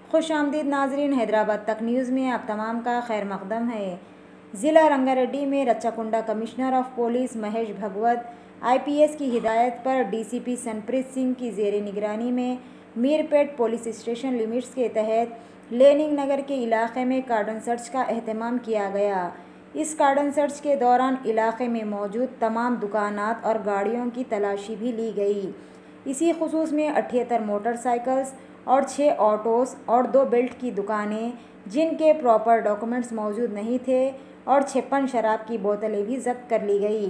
खुश आमदीद नाजरीन हैदराबाद तक न्यूज़ में आप तमाम का खैर मकदम है ज़िला रंगारेड्डी में Rachakonda commissioner of police Mahesh Bhagwat IPS की हिदायत पर डीसीपी सनप्रीत सिंह की जेर निगरानी में मीरपेट पुलिस स्टेशन लिमिट्स के तहत लेनिंग नगर के इलाके में कार्डन सर्च का अहतमाम किया गया इस कार्डन सर्च के दौरान इलाके में मौजूद तमाम दुकानात और गाड़ियों की तलाशी भी ली गई इसी खसूस में अठहत्तर मोटरसाइकिल्स और छः ऑटोस और दो बेल्ट की दुकानें जिनके प्रॉपर डॉक्यूमेंट्स मौजूद नहीं थे और छप्पन शराब की बोतलें भी जब्त कर ली गई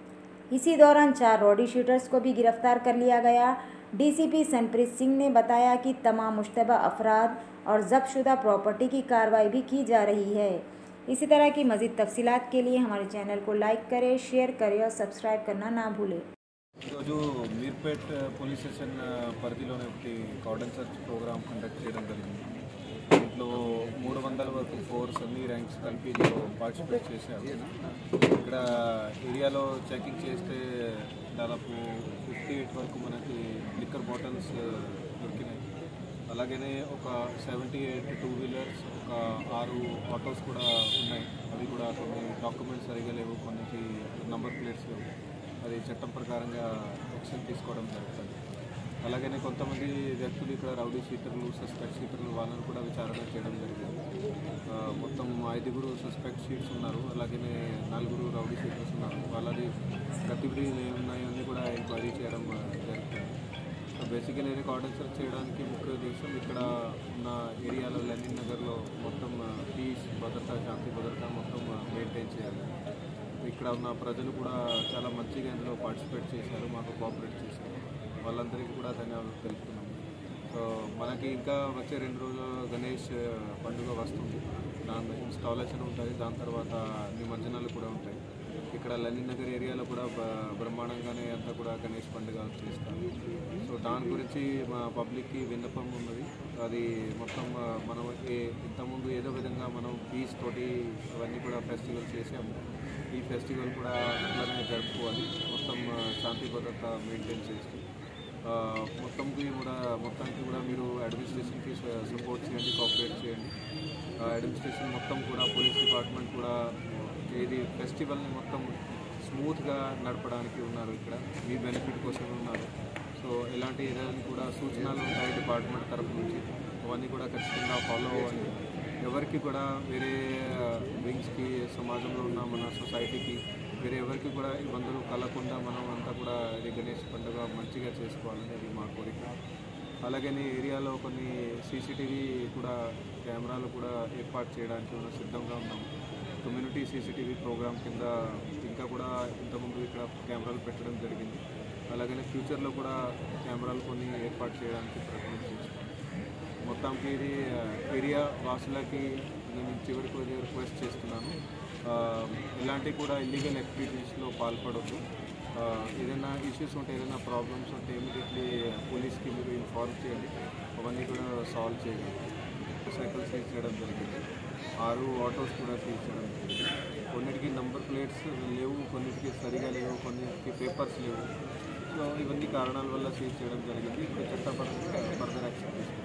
इसी दौरान चार रॉडी शूटर्स को भी गिरफ्तार कर लिया गया डीसीपी सनप्रीत सिंह ने बताया कि तमाम मुशतबा अफराद और जब्तशुदा प्रॉपर्टी की कार्रवाई भी की जा रही है इसी तरह की मज़ीद तफसीलात के लिए हमारे चैनल को लाइक करें शेयर करें और सब्सक्राइब करना ना भूलें ఈరోజు మీర్పేట్ పోలీస్ స్టేషన్ పరిధిలోనే ఒకటి కార్డన్ సర్చ్ ప్రోగ్రామ్ కండక్ట్ చేయడం జరిగింది దీంట్లో మూడు వందల వరకు ఫోర్స్ అన్ని ర్యాంక్స్ కలిపి ఇందులో పార్టిసిపేట్ చేశారు ఇక్కడ ఏరియాలో చెకింగ్ చేస్తే దాదాపు ఫిఫ్టీ ఎయిట్ వరకు మనకి లిక్కర్ బాటిల్స్ దొరికినాయి అలాగనే ఒక సెవెంటీ ఎయిట్ టూ వీలర్స్ ఒక ఆరు ఆటోస్ కూడా ఉన్నాయి అవి కూడా కొన్ని డాక్యుమెంట్స్ సరిగా లేవు కొన్నికి నంబర్ ప్లేట్స్ లేవు అది చట్టం ప్రకారంగా యాక్షన్ తీసుకోవడం జరుగుతుంది అలాగనే కొంతమంది వ్యక్తులు ఇక్కడ రౌడీ షీటర్లు సస్పెక్ట్ షీటర్లు వాళ్ళని కూడా విచారణ చేయడం జరిగింది ఆ, మొత్తం ఐదుగురు సస్పెక్ట్ షీట్స్ ఉన్నారు అలాగనే నలుగురు రౌడీ షీటర్స్ ఉన్నారు వాళ్ళది గతివిధులు ఏమున్నాయో అన్నీ కూడా ఎంక్వైరీ చేయడం ఆ, జరుగుతుంది సో బేసిక్గా నేను కార్డన్ సెర్చ్ చేయడానికి ముఖ్య ఉద్దేశం ఇక్కడ ఉన్న ఏరియాలో లెనిన్ నగర్లో మొత్తం పీస్ భద్రత శాంతి భద్రత మొత్తం మెయింటైన్ చేయాలి ఇక్కడ ఉన్న ప్రజలు కూడా చాలా మంచిగా ఇందులో పార్టిసిపేట్ చేశారు మాకు కోఆపరేట్ చేశారు వాళ్ళందరికీ కూడా ధన్యవాదాలు తెలుపుతున్నాము సో మనకి ఇంకా వచ్చే రెండు రోజులు గణేష్ పండుగ వస్తుంది దాని ఇన్స్టాలేషన్ ఉంటుంది దాని తర్వాత నిమజ్జనాలు కూడా ఉంటాయి ఇక్కడ లలిన్ నగర్ ఏరియాలో కూడా బ- బ్రహ్మాండంగానే అంతా కూడా గణేష్ పండుగ చేస్తారు సో దాని గురించి మా పబ్లిక్కి విన్నపం ఉన్నది అది మొత్తం ఆ, మనం ఏ ఇంతకుముందు ఏదో విధంగా మనం పీస్ తోటి అవన్నీ కూడా ఫెస్టివల్ చేసాము ఈ ఫెస్టివల్ కూడా ఇట్లానే జరుపుకోవాలి మొత్తం ఆ, శాంతి భద్రత మెయింటైన్ చేస్తూ ఆ, మొత్తంకి కూడా మొత్తానికి కూడా మీరు అడ్మినిస్ట్రేషన్కి స- సపోర్ట్ చేయండి కోఆపరేట్ చేయండి ఆ, అడ్మినిస్ట్రేషన్ మొత్తం కూడా పోలీస్ డిపార్ట్మెంట్ కూడా ఇది ఫెస్టివల్ని మొత్తం స్మూత్గా నడపడానికి ఉన్నారు ఇక్కడ మీ బెనిఫిట్ కోసం ఉన్నారు సో ఎలాంటి ఏదైనా కూడా సూచనలు ఉంటాయి డిపార్ట్మెంట్ తరపు నుంచి అవన్నీ కూడా ఖచ్చితంగా ఫాలో అవ్వాలి ఎవరికి కూడా వేరే వింగ్స్కి సమాజంలో ఉన్న మన సొసైటీకి వేరే ఎవరికి కూడా ఇబ్బందులు కలగకుండా మనం అంతా కూడా ఇది గణేష్ పండుగ మంచిగా చేసుకోవాలని అది మా కోరిక అలాగని ఏరియాలో కొన్ని సీసీటీవీ కూడా కెమెరాలు కూడా ఏర్పాటు చేయడానికి మనం సిద్ధంగా ఉన్నాము కమ్యూనిటీ సీసీటీవీ ప్రోగ్రామ్ కింద ఇంకా కూడా ఇంతకుముందు ఇక్కడ కెమెరాలు పెట్టడం జరిగింది అలాగనే ఫ్యూచర్లో కూడా కెమెరాలు కొన్ని ఏర్పాటు చేయడానికి ప్రయత్నం చేస్తాం మొత్తానికి ఇది ఆ, ఏరియా వాసులకి నేను చివరికి కొద్దిగా రిక్వెస్ట్ చేస్తున్నాను ఆ, ఇలాంటి కూడా ఇల్లీగల్ యాక్టివిటీస్లో పాల్పడొద్దు ఆ, ఏదైనా ఇష్యూస్ ఉంటే ఏదైనా ప్రాబ్లమ్స్ ఉంటే ఇమీడియట్లీ పోలీస్కి మీరు ఇన్ఫార్మ్ చేయండి అవన్నీ కూడా సాల్వ్ చేయండి సైకిల్ సీజ్ చేయడం జరిగింది ఆరు ఆటోస్ కూడా సీజ్ చేయడం జరిగింది కొన్నిటికి నంబర్ ప్లేట్స్ లేవు కొన్నిటికి సరిగా లేవు కొన్నిటికి పేపర్స్ లేవు సో ఇవన్నీ కారణాల వల్ల సీజ్ చేయడం జరిగింది ఇప్పుడు చట్టపరంగా ఫర్దర్ యాక్షన్ తీసుకుంటాం